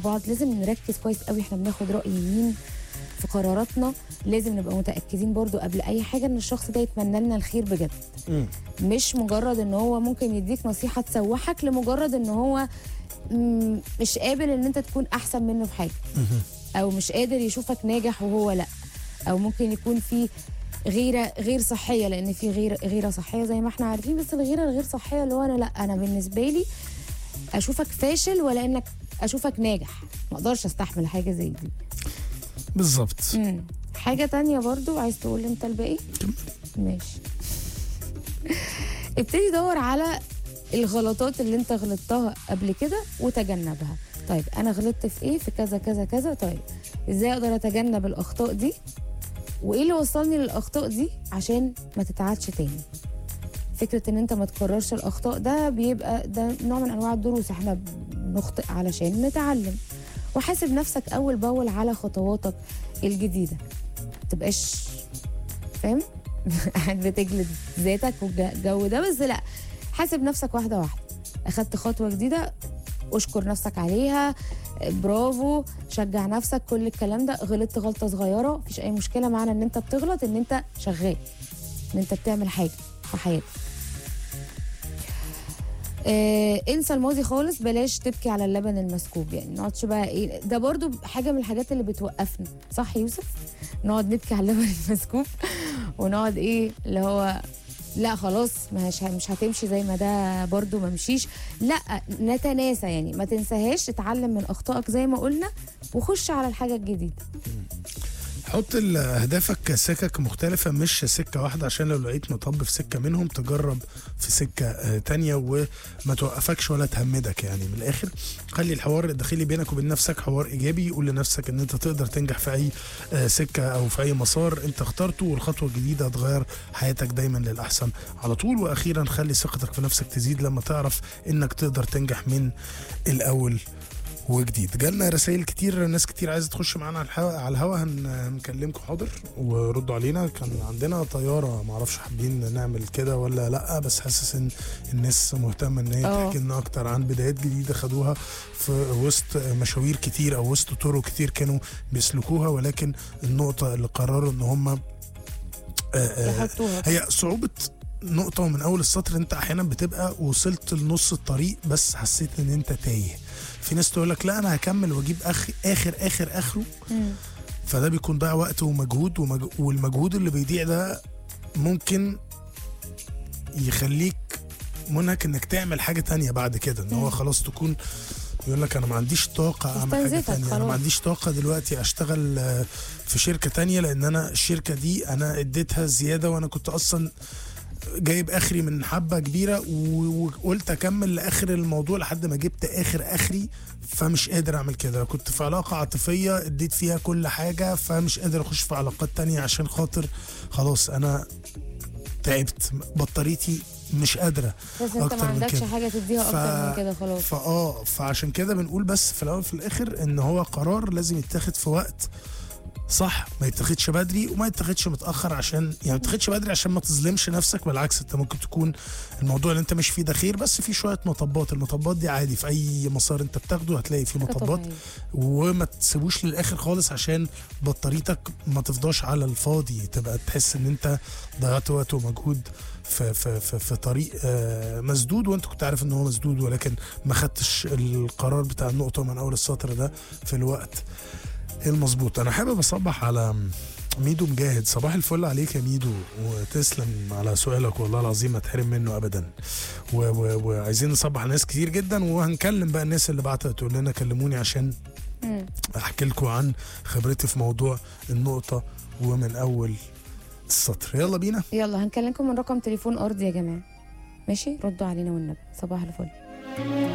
بعض لازم نركز كويس قوي احنا بناخد راي مين في قراراتنا لازم نبقى متاكدين برضو قبل اي حاجه ان الشخص ده يتمنى لنا الخير بجد مم. مش مجرد ان هو ممكن يديك نصيحه تسوحك لمجرد ان هو مم، مش قابل ان انت تكون احسن منه في حاجه او مش قادر يشوفك ناجح وهو لا او ممكن يكون في غيره غير صحيه لان في غيره غيره صحيه زي ما احنا عارفين بس الغيره الغير صحيه اللي هو انا لا انا بالنسبه لي اشوفك فاشل ولا انك اشوفك ناجح ما اقدرش استحمل حاجه زي دي بالظبط مم. حاجة تانية برضو عايز تقول انت الباقي ماشي ابتدي دور على الغلطات اللي انت غلطتها قبل كده وتجنبها طيب انا غلطت في ايه في كذا كذا كذا طيب ازاي اقدر اتجنب الاخطاء دي وايه اللي وصلني للاخطاء دي عشان ما تتعادش تاني فكرة ان انت ما تكررش الاخطاء ده بيبقى ده نوع من انواع الدروس احنا بنخطئ علشان نتعلم وحاسب نفسك اول باول على خطواتك الجديده ما تبقاش فاهم قاعد بتجلد ذاتك والجو ده بس لا حاسب نفسك واحده واحده اخدت خطوه جديده اشكر نفسك عليها برافو شجع نفسك كل الكلام ده غلطت غلطه صغيره مفيش اي مشكله معنى ان انت بتغلط ان انت شغال ان انت بتعمل حاجه في حياتك آه انسى الماضي خالص بلاش تبكي على اللبن المسكوب يعني ما نقعدش بقى ايه ده برضو حاجه من الحاجات اللي بتوقفنا صح يوسف نقعد نبكي على اللبن المسكوب ونقعد ايه اللي هو لا خلاص مش مش هتمشي زي ما ده برضو ما مشيش لا نتناسى يعني ما تنساهاش اتعلم من اخطائك زي ما قلنا وخش على الحاجه الجديده حط ال- اهدافك سكك مختلفة مش سكة واحدة عشان لو لقيت مطب في سكة منهم تجرب في سكة آه، تانية وما توقفكش ولا تهمدك يعني من الآخر خلي الحوار الداخلي بينك وبين نفسك حوار إيجابي قول لنفسك إن أنت تقدر تنجح في أي آه، سكة أو في أي مسار أنت اخترته والخطوة الجديدة هتغير حياتك دايما للأحسن على طول وأخيرا خلي ثقتك في نفسك تزيد لما تعرف إنك تقدر تنجح من الأول وجديد جالنا رسائل كتير ناس كتير عايزه تخش معانا على الهوا على الهوا هن... هنكلمكم حاضر وردوا علينا كان عندنا طياره معرفش حابين نعمل كده ولا لا بس حاسس ان الناس مهتمه ان هي اه. تحكي لنا اكتر عن بدايات جديده خدوها في وسط مشاوير كتير او وسط طرق كتير كانوا بيسلكوها ولكن النقطه اللي قرروا ان هم يحطوها هي صعوبة نقطة ومن أول السطر أنت أحيانا بتبقى وصلت لنص الطريق بس حسيت إن أنت تايه. في ناس تقول لك لا أنا هكمل وأجيب أخ آخر آخر آخره مم. فده بيكون ضيع وقت ومجهود ومج... والمجهود اللي بيضيع ده ممكن يخليك منهك انك تعمل حاجه تانية بعد كده ان هو مم. خلاص تكون يقول لك انا ما عنديش طاقه اعمل حاجه استنزفك تانية انا خلاص. ما عنديش طاقه دلوقتي اشتغل آه، في شركه تانية لان انا الشركه دي انا اديتها زياده وانا كنت اصلا جايب اخري من حبه كبيره و- وقلت اكمل لاخر الموضوع لحد ما جبت اخر اخري فمش قادر اعمل كده كنت في علاقه عاطفيه اديت فيها كل حاجه فمش قادر اخش في علاقات تانية عشان خاطر خلاص انا تعبت بطاريتي مش قادره بس انت أكتر ما من عندكش كده. حاجه تديها ف- اكتر من كده خلاص فاه فعشان كده بنقول بس في الاول في الاخر ان هو قرار لازم يتاخد في وقت صح ما يتاخدش بدري وما يتاخدش متاخر عشان يعني ما يتاخدش بدري عشان ما تظلمش نفسك بالعكس انت ممكن تكون الموضوع اللي انت ماشي فيه ده خير بس في شويه مطبات المطبات دي عادي في اي مسار انت بتاخده هتلاقي فيه حاجة مطبات طبيعية. وما تسيبوش للاخر خالص عشان بطاريتك ما تفضاش على الفاضي تبقى تحس ان انت ضيعت وقت ومجهود في في في, في طريق آه، مسدود وانت كنت عارف ان هو مسدود ولكن ما خدتش القرار بتاع النقطه من اول السطر ده في الوقت المظبوط انا حابب اصبح على ميدو مجاهد صباح الفل عليك يا ميدو وتسلم على سؤالك والله العظيم ما تحرم منه ابدا و- و- وعايزين نصبح على ناس كتير جدا وهنكلم بقى الناس اللي بعتت تقول لنا كلموني عشان مم. احكي لكم عن خبرتي في موضوع النقطه ومن اول السطر يلا بينا يلا هنكلمكم من رقم تليفون ارضي يا جماعه ماشي ردوا علينا والنبي صباح الفل